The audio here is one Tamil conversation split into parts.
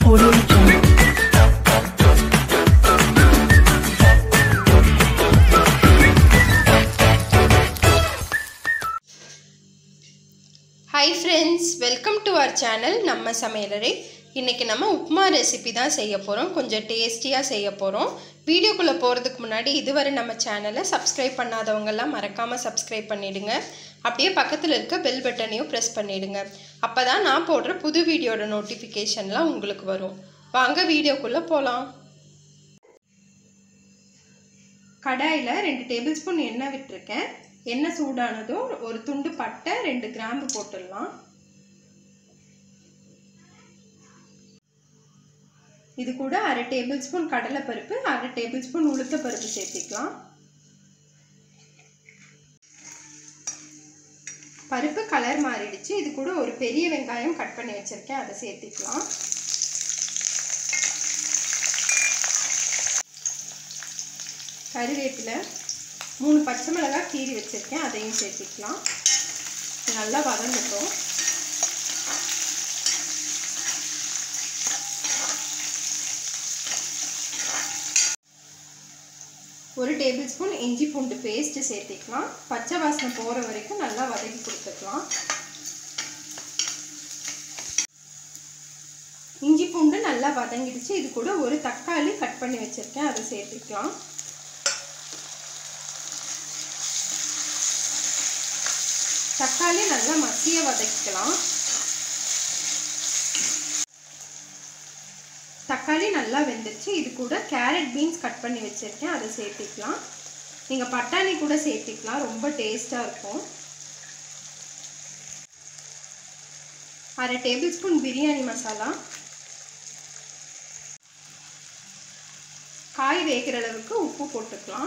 Audio Jungle. Hi friends welcome to our channel நம்ம சமையலறை இன்றைக்கி நம்ம உப்புமா ரெசிபி தான் செய்ய போகிறோம் கொஞ்சம் டேஸ்டியாக செய்ய போகிறோம் வீடியோக்குள்ளே போகிறதுக்கு முன்னாடி இதுவரை நம்ம சேனலை சப்ஸ்கிரைப் பண்ணாதவங்கெல்லாம் மறக்காமல் சப்ஸ்கிரைப் பண்ணிவிடுங்க அப்படியே பக்கத்தில் இருக்க பெல் பட்டனையும் ப்ரெஸ் பண்ணிவிடுங்க அப்போ தான் நான் போடுற புது வீடியோட நோட்டிஃபிகேஷன்லாம் உங்களுக்கு வரும் வாங்க வீடியோக்குள்ளே போகலாம் கடாயில் ரெண்டு டேபிள் ஸ்பூன் எண்ணெய் விட்டுருக்கேன் எண்ணெய் சூடானதும் ஒரு துண்டு பட்டை ரெண்டு கிராம்பு போட்டுடலாம் இது கூட அரை டேபிள் ஸ்பூன் கடலைப்பருப்பு அரை டேபிள் ஸ்பூன் உளுத்தப்பருப்பு சேர்த்திக்கலாம் பருப்பு கலர் மாறிடுச்சு இது கூட ஒரு பெரிய வெங்காயம் கட் பண்ணி வச்சுருக்கேன் அதை சேர்த்திக்கலாம் கருவேப்பிலை மூணு பச்சை மிளகாய் கீறி வச்சுருக்கேன் அதையும் சேர்த்திக்கலாம் நல்லா வதங்கட்டும் ஒரு டேபிள் ஸ்பூன் இஞ்சி பூண்டு பேஸ்ட்டு சேர்த்திக்கலாம் பச்சை வாசனை போகிற வரைக்கும் நல்லா வதக்கி கொடுத்துக்கலாம் இஞ்சி பூண்டு நல்லா வதங்கிடுச்சு இது கூட ஒரு தக்காளி கட் பண்ணி வச்சுருக்கேன் அதை சேர்த்திக்கலாம் தக்காளி நல்லா மசிய வதக்கிக்கலாம் தக்காளி நல்லா வெந்துருச்சு இது கூட கேரட் பீன்ஸ் கட் பண்ணி வச்சுருக்கேன் அதை சேர்த்திக்கலாம் நீங்கள் பட்டாணி கூட சேர்த்திக்கலாம் ரொம்ப டேஸ்ட்டாக இருக்கும் அரை டேபிள் ஸ்பூன் பிரியாணி மசாலா காய் வேகிற அளவுக்கு உப்பு போட்டுக்கலாம்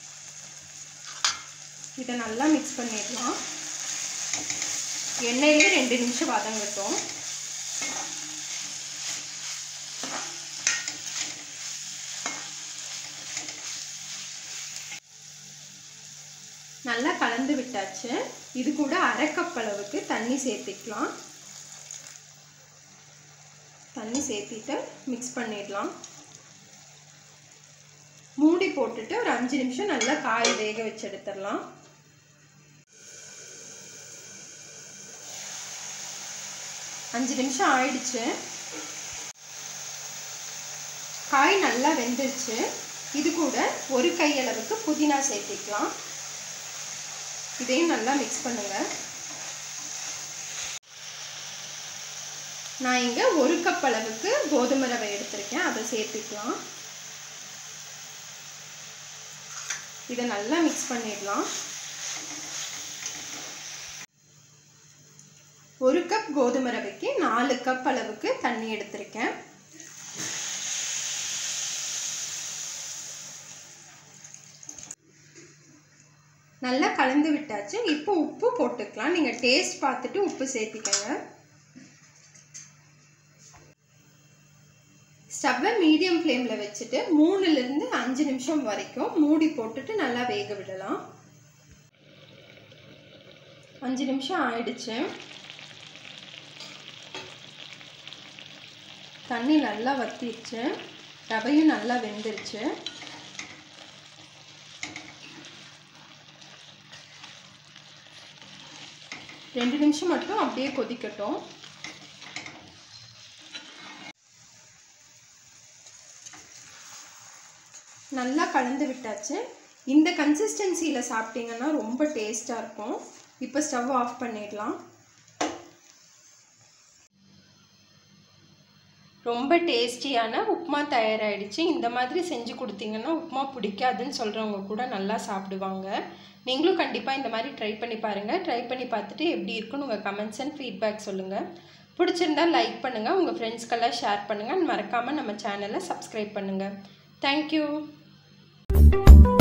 இதை நல்லா மிக்ஸ் பண்ணிடலாம் எண்ணெயிலே ரெண்டு நிமிஷம் வதங்கட்டும் நல்லா கலந்து விட்டாச்சு இது கூட அரை கப் அளவுக்கு தண்ணி சேர்த்திக்கலாம் தண்ணி சேர்த்திட்டு மிக்ஸ் பண்ணிடலாம் மூடி போட்டுட்டு ஒரு அஞ்சு நிமிஷம் நல்லா காய் வேக வச்சு எடுத்துடலாம் அஞ்சு நிமிஷம் ஆயிடுச்சு காய் நல்லா வெந்துருச்சு இது கூட ஒரு கையளவுக்கு புதினா சேர்த்திக்கலாம் இதையும் நல்லா மிக்ஸ் பண்ணுங்க நான் இங்கே ஒரு கப் அளவுக்கு கோதுமை ரவை எடுத்திருக்கேன் அதை சேர்த்துக்கலாம் இதை நல்லா மிக்ஸ் பண்ணிடலாம் ஒரு கப் கோதுமை ரவைக்கு நாலு கப் அளவுக்கு தண்ணி எடுத்திருக்கேன் நல்லா கலந்து விட்டாச்சு இப்போ உப்பு போட்டுக்கலாம் நீங்கள் டேஸ்ட் பார்த்துட்டு உப்பு சேர்த்திக்கங்க ஸ்டவ்வை மீடியம் ஃப்ளேமில் வச்சுட்டு மூணுலேருந்து அஞ்சு நிமிஷம் வரைக்கும் மூடி போட்டுட்டு நல்லா வேக விடலாம் அஞ்சு நிமிஷம் ஆயிடுச்சு தண்ணி நல்லா வத்திடுச்சு ரவையும் நல்லா வெந்துருச்சு ரெண்டு நிமிஷம் மட்டும் அப்படியே கொதிக்கட்டும் நல்லா கலந்து விட்டாச்சு இந்த கன்சிஸ்டன்சியில் சாப்பிட்டீங்கன்னா ரொம்ப டேஸ்ட்டாக இருக்கும் இப்போ ஸ்டவ் ஆஃப் பண்ணிடலாம் ரொம்ப டேஸ்டியான உப்புமா தயாராகிடுச்சு இந்த மாதிரி செஞ்சு கொடுத்தீங்கன்னா உப்புமா பிடிக்காதுன்னு சொல்கிறவங்க கூட நல்லா சாப்பிடுவாங்க நீங்களும் கண்டிப்பாக இந்த மாதிரி ட்ரை பண்ணி பாருங்கள் ட்ரை பண்ணி பார்த்துட்டு எப்படி இருக்குன்னு உங்கள் கமெண்ட்ஸ் அண்ட் ஃபீட்பேக் சொல்லுங்கள் பிடிச்சிருந்தா லைக் பண்ணுங்கள் உங்கள் ஃப்ரெண்ட்ஸ்க்கெல்லாம் ஷேர் பண்ணுங்கள் மறக்காமல் நம்ம சேனலை சப்ஸ்கிரைப் பண்ணுங்கள் தேங்க்யூ